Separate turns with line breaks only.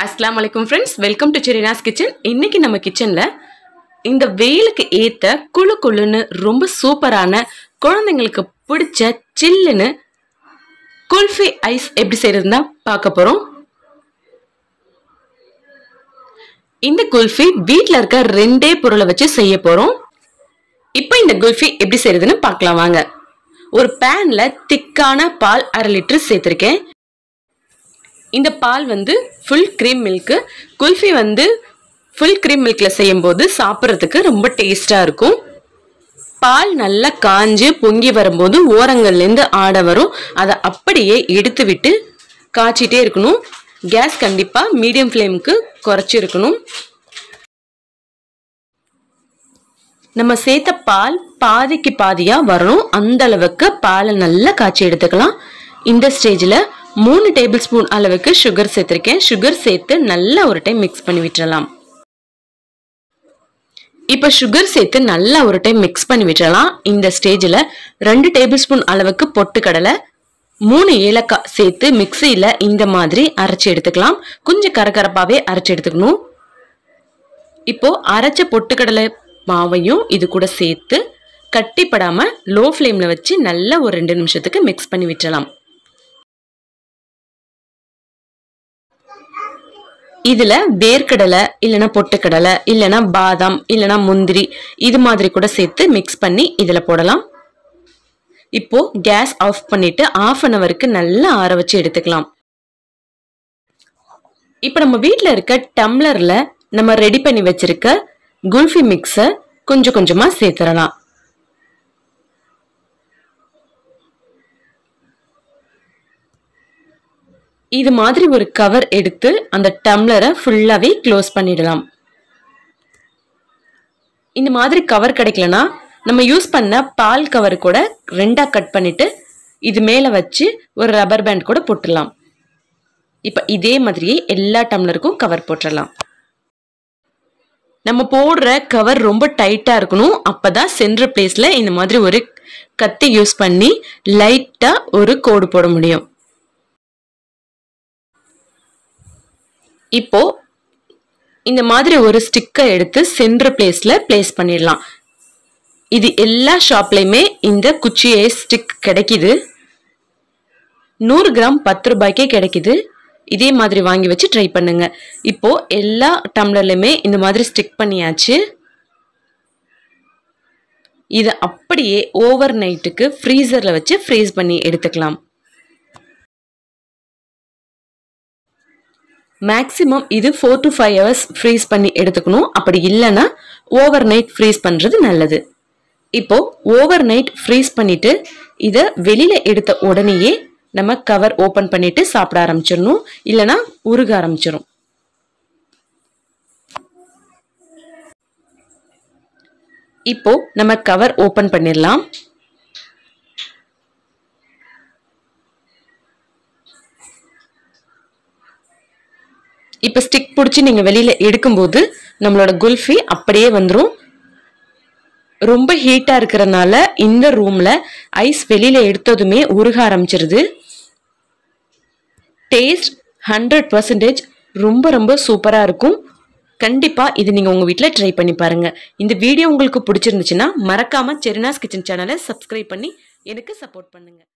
அஸ்லாம் வலைக்கும் friends welcome to Serina's kitchen இன்னைக்கு நம்ம கிச்சனில் இந்த வெயிலுக்கு ஏற்ற குளு குளுன்னு ரொம்ப சூப்பரான குழந்தைங்களுக்கு பிடிச்ச சில்லுன்னு குல்ஃபி ஐஸ் எப்படி செய்யறதுன்னு தான் பார்க்க போகிறோம் இந்த குல்ஃபி வீட்டில் இருக்க ரெண்டே பொருளை வச்சு செய்ய போகிறோம் இப்போ இந்த குல்ஃபி எப்படி செய்யறதுன்னு பார்க்கலாம் வாங்க ஒரு பேனில் திக்கான பால் அரை லிட்டர் சேர்த்துருக்கேன் இந்த பால் வந்து ஃபுல் க்ரீம் மில்க்கு குல்ஃபி வந்து ஃபுல் க்ரீம் மில்கில் செய்யும்போது சாப்பிட்றதுக்கு ரொம்ப டேஸ்டாக இருக்கும் பால் நல்லா காஞ்சு பொங்கி வரும்போது ஓரங்கள்லேருந்து ஆட வரும் அதை அப்படியே எடுத்து விட்டு காய்ச்சிட்டே இருக்கணும் கேஸ் கண்டிப்பாக மீடியம் ஃப்ளேமுக்கு குறைச்சி இருக்கணும் நம்ம சேர்த்த பால் பாதிக்கு பாதியாக வரணும் அந்த அளவுக்கு பாலை நல்லா காய்ச்சி எடுத்துக்கலாம் இந்த ஸ்டேஜில் மூணு டேபிள் ஸ்பூன் அளவுக்கு சுகர் சேர்த்துருக்கேன் சுகர் சேர்த்து நல்லா ஒரு டைம் மிக்ஸ் பண்ணி விட்டுறலாம் இப்போ சுகர் சேர்த்து நல்லா ஒரு டைம் மிக்ஸ் பண்ணி விட்டுறலாம் இந்த ஸ்டேஜில் ரெண்டு டேபிள் ஸ்பூன் அளவுக்கு பொட்டுக்கடலை மூணு ஏலக்காய் சேர்த்து மிக்சியில் இந்த மாதிரி அரைச்சி எடுத்துக்கலாம் கொஞ்சம் கரகரப்பாகவே அரைச்சி எடுத்துக்கணும் இப்போ அரைச்ச பொட்டுக்கடலை மாவையும் இது கூட சேர்த்து கட்டிப்படாமல் லோ ஃப்ளேமில் வச்சு நல்லா ஒரு ரெண்டு நிமிஷத்துக்கு மிக்ஸ் பண்ணி விட்டுறலாம் இதில் வேர்க்கடலை இல்லைனா பொட்டுக்கடலை இல்லைனா பாதாம் இல்லைனா முந்திரி இது மாதிரி கூட சேர்த்து மிக்ஸ் பண்ணி இதில் போடலாம் இப்போ கேஸ் ஆஃப் பண்ணிட்டு ஆஃப் அன் ஹவருக்கு நல்லா ஆற வச்சு எடுத்துக்கலாம் இப்போ நம்ம வீட்டில் இருக்க டம்ளரில் நம்ம ரெடி பண்ணி வச்சிருக்க குல்ஃபி மிக்ஸை கொஞ்சம் கொஞ்சமாக சேர்த்துடலாம் இது மாதிரி ஒரு கவர் எடுத்து அந்த டம்ளரை ஃபுல்லாகவே க்ளோஸ் பண்ணிடலாம் இந்த மாதிரி கவர் கிடைக்கலனா நம்ம யூஸ் பண்ண பால் கவர் கூட ரெண்டாக கட் பண்ணிட்டு இது மேலே வச்சு ஒரு ரப்பர் பேண்ட் கூட போட்டுடலாம் இப்போ இதே மாதிரியே எல்லா டம்ளருக்கும் கவர் போட்டுடலாம் நம்ம போடுற கவர் ரொம்ப டைட்டாக இருக்கணும் அப்போ தான் சென்ட்ரு பிளேஸில் இந்த மாதிரி ஒரு கத்தி யூஸ் பண்ணி லைட்டாக ஒரு கோடு போட முடியும் இப்போ இந்த மாதிரி ஒரு ஸ்டிக்கை எடுத்து சென்ட்ரு பிளேஸில் பிளேஸ் பண்ணிடலாம் இது எல்லா ஷாப்லையுமே இந்த குச்சியை ஸ்டிக் கிடைக்குது நூறு கிராம் பத்து ரூபாய்க்கே கிடைக்குது இதே மாதிரி வாங்கி வச்சு ட்ரை பண்ணுங்க இப்போ எல்லா டம்ளர்லையுமே இந்த மாதிரி ஸ்டிக் பண்ணியாச்சு இதை அப்படியே ஓவர் நைட்டுக்கு ஃப்ரீசரில் வச்சு ஃப்ரீஸ் பண்ணி எடுத்துக்கலாம் மேக்ஸிமம் இது four to five hours freeze பண்ணி எடுத்துக்கணும் அப்படி இல்லைன்னா ஓவர் நைட் ஃப்ரீஸ் பண்ணுறது நல்லது இப்போ ஓவர் நைட் ஃப்ரீஸ் பண்ணிட்டு இதை வெளியில எடுத்த உடனேயே நம்ம கவர் ஓப்பன் பண்ணிட்டு சாப்பிட ஆரம்பிச்சிடணும் இல்லைன்னா உருக ஆரம்பிச்சிடும் இப்போ நம்ம கவர் ஓப்பன் பண்ணிடலாம் இப்போ ஸ்டிக் பிடிச்சி நீங்கள் வெளியில் எடுக்கும்போது நம்மளோட குல்ஃபி அப்படியே வந்துடும் ரொம்ப ஹீட்டாக இருக்கிறனால இந்த ரூமில் ஐஸ் வெளியில் எடுத்ததுமே உருக ஆரம்பிச்சிருது டேஸ்ட் ஹண்ட்ரட் பர்சன்டேஜ் ரொம்ப ரொம்ப சூப்பராக இருக்கும் கண்டிப்பாக இது நீங்கள் உங்கள் வீட்டில் ட்ரை பண்ணி பாருங்கள் இந்த வீடியோ உங்களுக்கு பிடிச்சிருந்துச்சுன்னா மறக்காமல் செரினாஸ் கிச்சன் சேனலை சப்ஸ்கிரைப் பண்ணி எனக்கு சப்போர்ட் பண்ணுங்கள்